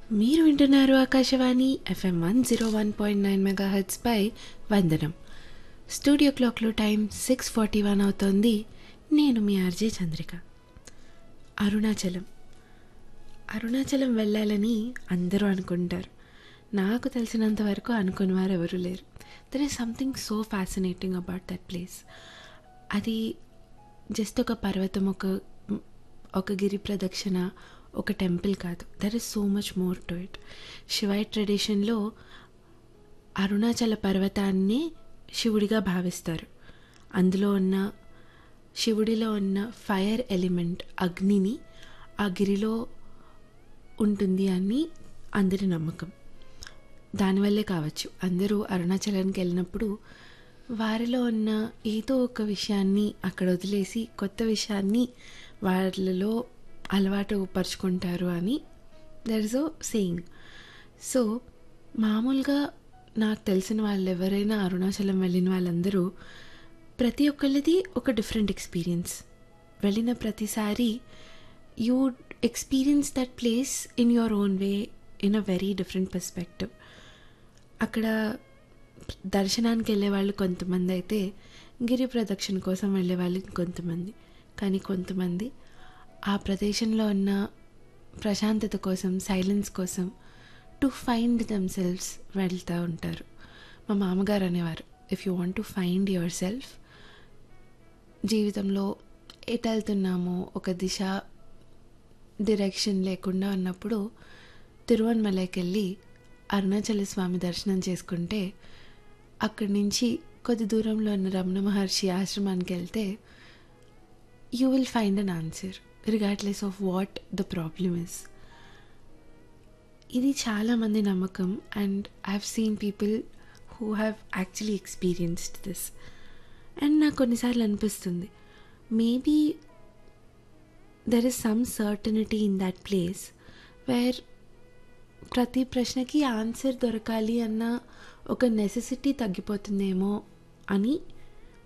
మీరు వింటున్నారు Akashvani FM one zero one point nine mega పై వందనం స్టూడియో క్లాక్లో టైం సిక్స్ ఫార్టీ వన్ అవుతోంది నేను మీ ఆర్జే చంద్రిక అరుణాచలం అరుణాచలం వెళ్ళాలని అందరూ అనుకుంటారు నాకు తెలిసినంత వరకు అనుకుని వారు ఎవరు లేరు there is something so fascinating about that place అది జస్ట్ ఒక పర్వతం ఒక ఒక గిరి ప్రదక్షిణ ఒక టెంపుల్ కాదు there is so much more to it శివాయి ట్రెడిషన్లో అరుణాచల పర్వతాన్ని శివుడిగా భావిస్తారు అందులో ఉన్న శివుడిలో ఉన్న ఫైర్ ఎలిమెంట్ అగ్నిని ఆ గిరిలో ఉంటుంది అని అందరి నమ్మకం దానివల్లే కావచ్చు అందరూ అరుణాచలానికి వెళ్ళినప్పుడు వారిలో ఉన్న ఏదో ఒక విషయాన్ని అక్కడ వదిలేసి కొత్త విషయాన్ని వాళ్ళలో అలవాటు పరుచుకుంటారు అని there is a saying so మామూలుగా నాకు తెలిసిన వాళ్ళు ఎవరైనా అరుణాచలం వెళ్ళిన వాళ్ళందరూ ప్రతి ఒక్కళ్ళది ఒక డిఫరెంట్ ఎక్స్పీరియన్స్ వెళ్ళిన ప్రతిసారి you experience that place in your own way in a very different perspective అక్కడ దర్శనానికి వెళ్ళే వాళ్ళు కొంతమంది అయితే గిరి ప్రదక్షిణ కోసం వెళ్ళే వాళ్ళు కొంతమంది కానీ కొంతమంది ఆ ప్రదేశంలో ఉన్న ప్రశాంతత కోసం సైలెన్స్ కోసం టు ఫైండ్ దెమ్ సెల్వ్స్ వెళ్తూ ఉంటారు మా మామగారు అనేవారు if you want to find yourself జీవితంలో ఎటు వెళ్తున్నామో ఒక దిశ డిరెక్షన్ లేకుండా ఉన్నప్పుడు తిరువన్మలైకి వెళ్ళి అరుణాచల స్వామి దర్శనం చేసుకుంటే అక్కడి నుంచి కొద్ది దూరంలో ఉన్న రమణ మహర్షి ఆశ్రమానికి వెళ్తే you will find an answer regardless of what the problem is ఇది చాలామంది నమ్మకం and I have seen people who have actually experienced this and నాకు కొన్నిసార్లు అనిపిస్తుంది maybe there is some certainty in that place where ప్రతి ప్రశ్నకి answer దొరకాలి అన్న ఒక నెసెసిటీ తగ్గిపోతుందేమో అని